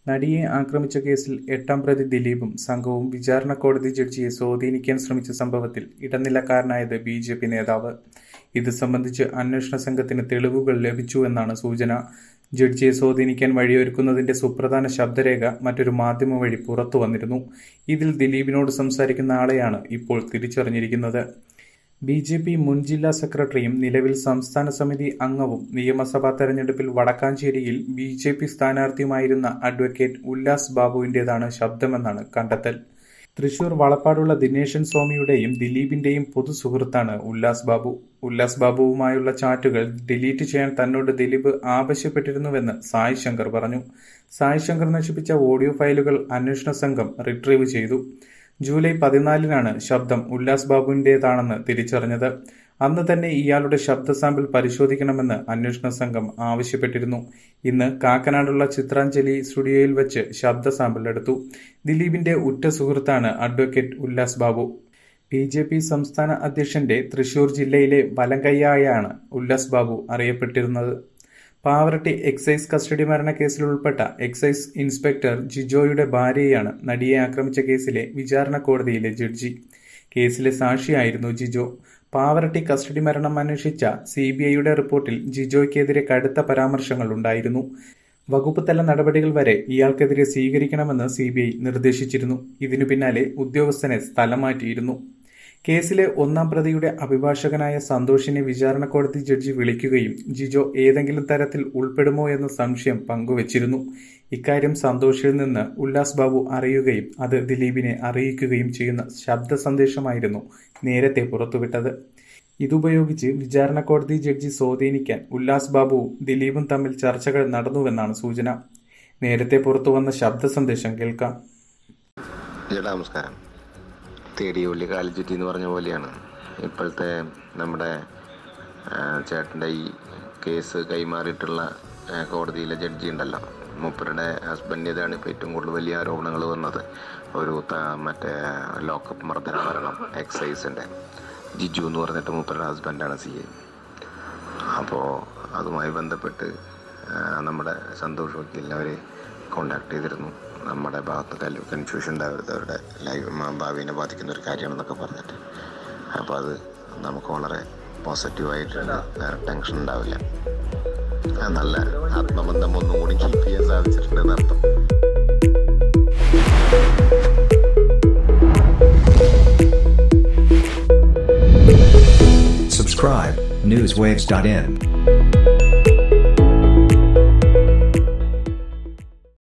നടിയെ ആക്രമിച്ച കേസിൽ എട്ടാം പ്രതി ദിലീപും സംഘവും വിചാരണ കോടതി ജഡ്ജിയെ സ്വാധീനിക്കാൻ ശ്രമിച്ച സംഭവത്തിൽ ഇടനിലക്കാരനായത് ബി ജെ പി നേതാവ് ഇത് സംബന്ധിച്ച് അന്വേഷണ സംഘത്തിന് തെളിവുകൾ ലഭിച്ചുവെന്നാണ് സൂചന ജഡ്ജിയെ സ്വാധീനിക്കാൻ വഴിയൊരുക്കുന്നതിന്റെ സുപ്രധാന ശബ്ദരേഖ മറ്റൊരു മാധ്യമം വഴി പുറത്തു വന്നിരുന്നു ഇതിൽ ദിലീപിനോട് സംസാരിക്കുന്ന ആളെയാണ് ഇപ്പോൾ തിരിച്ചറിഞ്ഞിരിക്കുന്നത് ബി ജെ പി മുൻ ജില്ലാ സെക്രട്ടറിയും നിലവിൽ സംസ്ഥാന സമിതി അംഗവും നിയമസഭാ തെരഞ്ഞെടുപ്പിൽ വടക്കാഞ്ചേരിയിൽ ബി ജെ പി സ്ഥാനാർത്ഥിയുമായിരുന്ന അഡ്വക്കേറ്റ് ഉല്ലാസ് ബാബുവിന്റേതാണ് ശബ്ദമെന്നാണ് കണ്ടെത്തൽ തൃശൂർ വളപ്പാടുള്ള ദിനേശൻ സ്വാമിയുടെയും ദിലീപിന്റെയും പൊതു സുഹൃത്താണ് ഉല്ലാസ് ബാബു ഉല്ലാസ് ബാബുവുമായുള്ള ചാറ്റുകൾ ഡിലീറ്റ് ചെയ്യാൻ തന്നോട് ദിലീപ് ആവശ്യപ്പെട്ടിരുന്നുവെന്ന് സായ് ശങ്കർ പറഞ്ഞു സായ് ശങ്കർ നശിപ്പിച്ച ഓഡിയോ ഫയലുകൾ അന്വേഷണ സംഘം റിട്രീവ് ചെയ്തു ജൂലൈ പതിനാലിനാണ് ശബ്ദം ഉല്ലാസ് ബാബുവിന്റേതാണെന്ന് തിരിച്ചറിഞ്ഞത് അന്ന് തന്നെ ഇയാളുടെ ശബ്ദ സാമ്പിൾ പരിശോധിക്കണമെന്ന് അന്വേഷണ സംഘം ആവശ്യപ്പെട്ടിരുന്നു ഇന്ന് കാക്കനാടുള്ള ചിത്രാഞ്ജലി സ്റ്റുഡിയോയിൽ വെച്ച് ശബ്ദ സാമ്പിൾ എടുത്തു ദിലീപിന്റെ ഉറ്റ സുഹൃത്താണ് advocate Ullas Babu B J P സംസ്ഥാന അധ്യക്ഷന്റെ തൃശൂർ ജില്ലയിലെ വലങ്കയ്യായാണ് ഉല്ലാസ് ബാബു അറിയപ്പെട്ടിരുന്നത് പാവറട്ടി എക്സൈസ് കസ്റ്റഡി മരണക്കേസിൽ ഉൾപ്പെട്ട എക്സൈസ് ഇൻസ്പെക്ടർ ജിജോയുടെ ഭാര്യയാണ് നടിയെ ആക്രമിച്ച കേസിലെ വിചാരണ കോടതിയിലെ ജഡ്ജി കേസിലെ സാക്ഷിയായിരുന്നു ജിജോ പാവറട്ടി കസ്റ്റഡി മരണം അന്വേഷിച്ച സി ബി ഐയുടെ റിപ്പോർട്ടിൽ ജിജോയ്ക്കെതിരെ കടുത്ത പരാമർശങ്ങൾ ഉണ്ടായിരുന്നു വകുപ്പ് തല നടപടികൾ വരെ ഇയാൾക്കെതിരെ സ്വീകരിക്കണമെന്ന് സി ബി ഐ നിർദ്ദേശിച്ചിരുന്നു ഇതിനു പിന്നാലെ ഉദ്യോഗസ്ഥനെ സ്ഥലം മാറ്റിയിരുന്നു കേസിലെ ഒന്നാം പ്രതിയുടെ അഭിഭാഷകനായ സന്തോഷിനെ വിചാരണ കോടതി ജഡ്ജി വിളിക്കുകയും ജിജോ ഏതെങ്കിലും തരത്തിൽ ഉൾപ്പെടുമോ എന്ന സംശയം പങ്കുവച്ചിരുന്നു ഇക്കാര്യം സന്തോഷിൽ നിന്ന് ഉല്ലാസ് ബാബു അറിയുകയും അത് ദിലീപിനെ അറിയിക്കുകയും ചെയ്യുന്ന ശബ്ദ സന്ദേശമായിരുന്നു നേരത്തെ പുറത്തുവിട്ടത് ഇതുപയോഗിച്ച് വിചാരണ കോടതി ജഡ്ജി സ്വാധീനിക്കാൻ ഉല്ലാസ് ബാബുവും ദിലീപും തമ്മിൽ ചർച്ചകൾ നടന്നുവെന്നാണ് സൂചന നേരത്തെ പുറത്തുവന്ന ശബ്ദ സന്ദേശം കേൾക്കാം ചേട്ടാ നമസ്കാരം തേടിയ ഉള്ളി കാലിച്ചുറ്റി എന്ന് പറഞ്ഞ പോലെയാണ് ഇപ്പോഴത്തെ നമ്മുടെ ആ, ചേട്ടൻ്റെ ഈ കേസ് കൈമാറിയിട്ടുള്ള ആ, കോടതിയിലെ ജഡ്ജി ഉണ്ടല്ലോ മൂപ്പരുടെ ഹസ്ബൻഡിൻ്റെതാണ് ഇപ്പോൾ ഏറ്റവും കൂടുതൽ വലിയ ആരോപണങ്ങൾ വന്നത് ഒരു ത- മറ്റേ ലോക്കപ്പ് മർദ്ദന മരണം എക്സൈസിൻ്റെ ജിജു എന്ന് പറഞ്ഞിട്ട് മൂപ്പരുടെ ഹസ്ബൻഡാണ് സി എ അപ്പോൾ അതുമായി ബന്ധപ്പെട്ട് ആ, നമ്മുടെ സന്തോഷ് വക്കീലിനെ അവർ കോണ്ടാക്ട് ചെയ്തിരുന്നു നമ്മുടെ ഭാഗത്ത് കല്ല് കൺഫ്യൂഷൻ ഉണ്ടാവരുത് അവരുടെ ലൈഫ് ഭാവിനെ ബാധിക്കുന്ന ഒരു കാര്യമാണെന്നൊക്കെ പറഞ്ഞിട്ട് അപ്പോൾ അത് നമുക്ക് വളരെ പോസിറ്റീവായിട്ടുണ്ട് വേറെ ടെൻഷൻ ഉണ്ടാവില്ല ആ, നല്ല ആത്മബന്ധം ഒന്നും കൂടി കീപ്പ് ചെയ്യാൻ സാധിച്ചിട്ടുണ്ട് എന്നർത്ഥം Subscribe, newswaves.in.